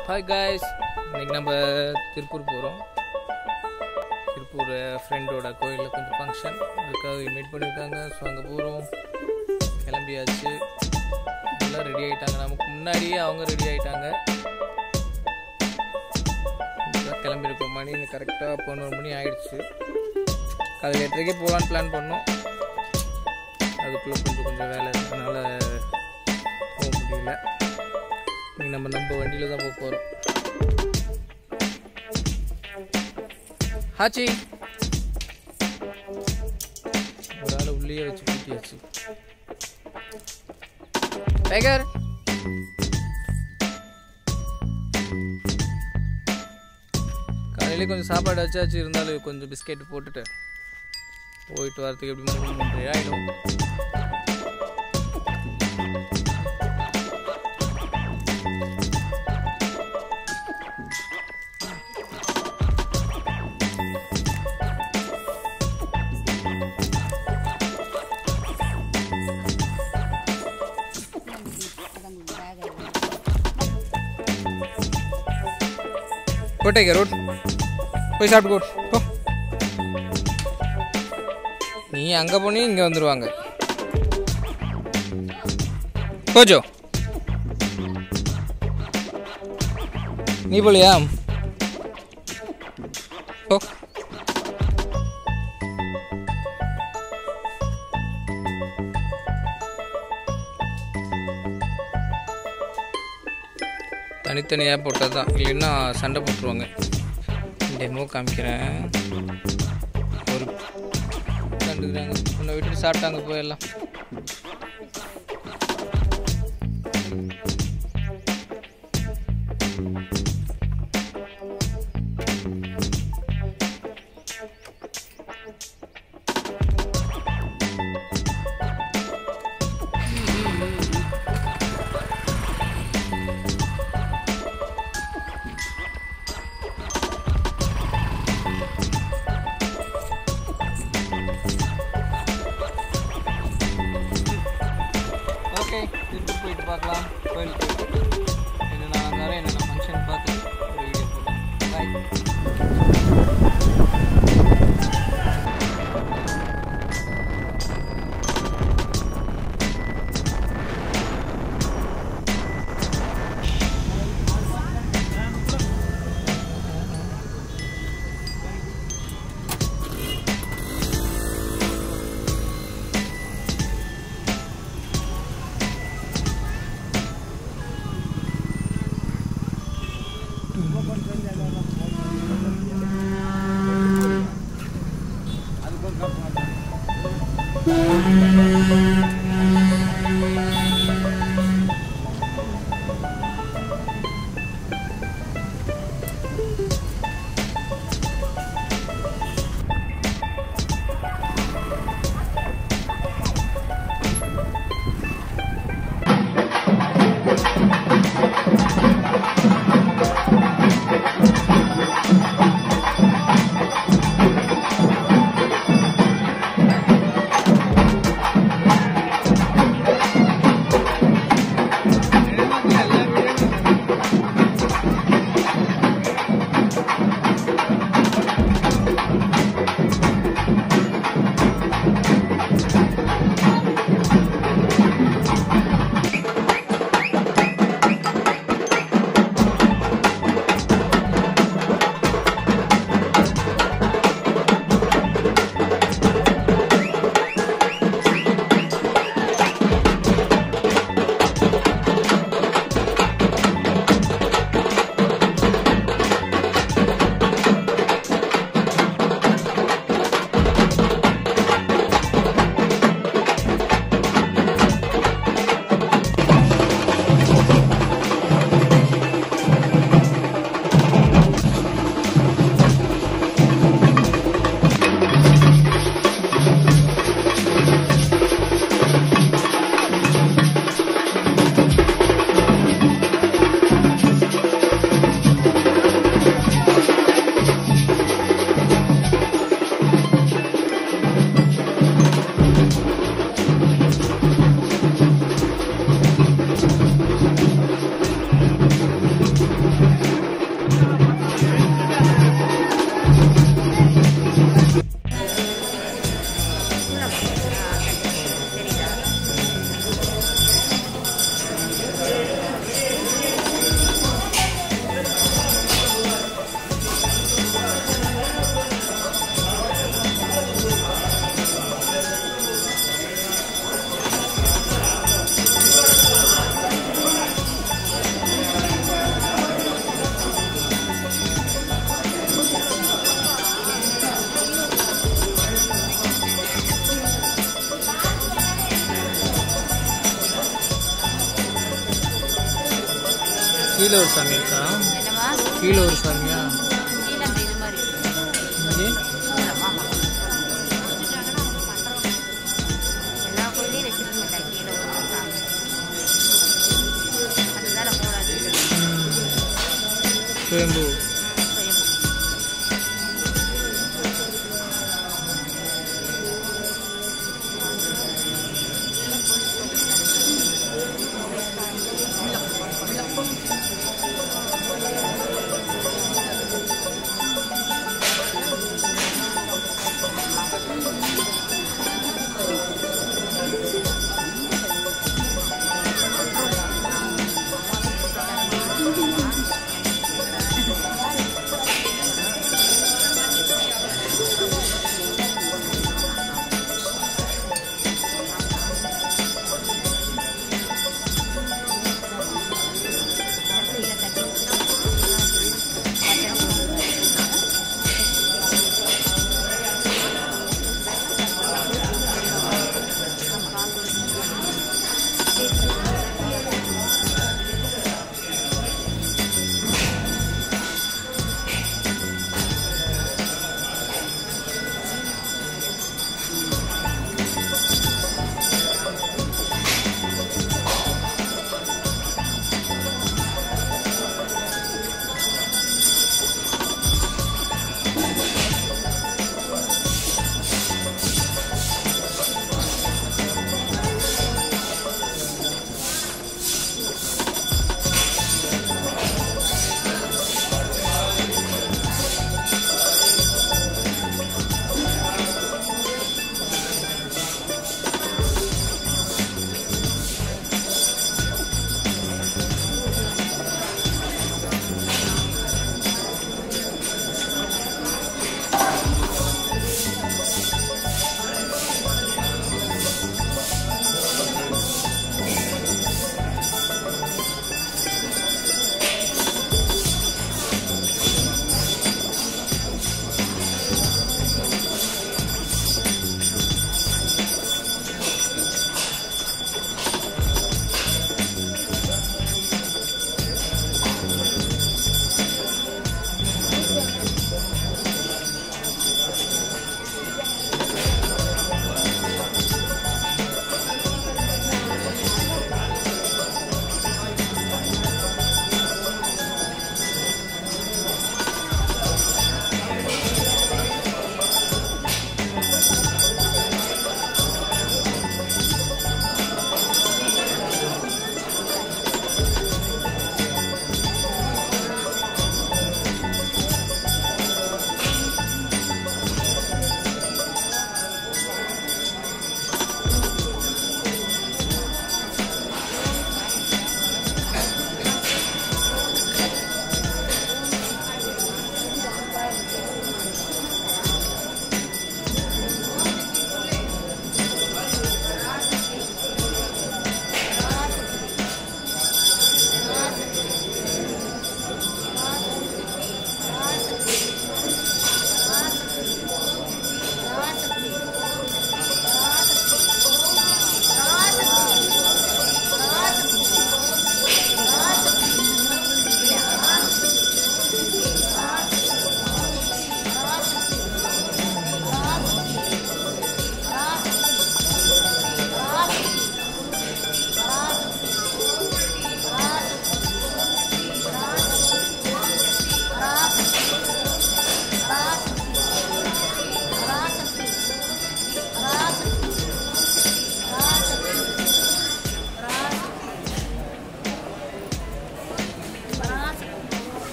hi guys இன்னைக்கு நம்ம திருப்பூர் போகிறோம் திருப்பூர் ஃப்ரெண்டோட கோயிலில் கொஞ்சம் ஃபங்க்ஷன் அதுக்காக இன்வைட் பண்ணியிருக்காங்க ஸோ அங்கே போகிறோம் கிளம்பியாச்சு எல்லாம் ரெடி ஆகிட்டாங்க நமக்கு முன்னாடியே அவங்க ரெடி ஆகிட்டாங்க கிளம்பியிருக்கோம் மணி கரெக்டாக பதினோரு மணி ஆயிடுச்சு காலையில் எட்டரைக்கே போகலான்னு பிளான் பண்ணோம் அதுக்குள்ளே கொஞ்சம் கொஞ்சம் வேலை இருந்ததுனால போக முடியல இன்னைக்கு நம்ம நம்ம வண்டியில் தான் போக போகிறோம் ஹாச்சி ஒரு ஆளை உள்ளேயே வச்சு பூட்டியாச்சு டைகர் காலையிலே கொஞ்சம் சாப்பாடு வச்சாச்சு இருந்தாலும் கொஞ்சம் பிஸ்கெட் போட்டுட்டு போயிட்டு வரதுக்கு எப்படி மூணு மூன்றரை ஆகிடும் போட்டேங்க ரோட் போய் சாப்பிட்டு போட் போ நீ அங்கே போனீங்க இங்கே வந்துடுவாங்க போஜோ நீ போலியா போ தனித்தனியாக போட்டால் தான் இல்லைன்னா சண்டை போட்டுருவாங்க டெமோ காமிக்கிறேன் ஒரு கண்டுக்கிறாங்க உன்னை விட்டுட்டு சாப்பிட்டாங்க போயெல்லாம் கீழே ஒரு சாமி இருக்கா என்னவா கீழே ஒரு சாமியா கீழே அந்த இது மாதிரி இருக்கு இங்கே ஆமா எல்லா கோயிலையும் வச்சிருக்க மாட்டாங்க கீழே ஒரு சாமி அதுதான் போடாது சுயம்பு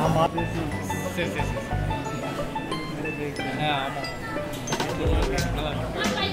ஆமாம் சரி சரி சரி ஆ ஆமாம் நல்லா இருக்கு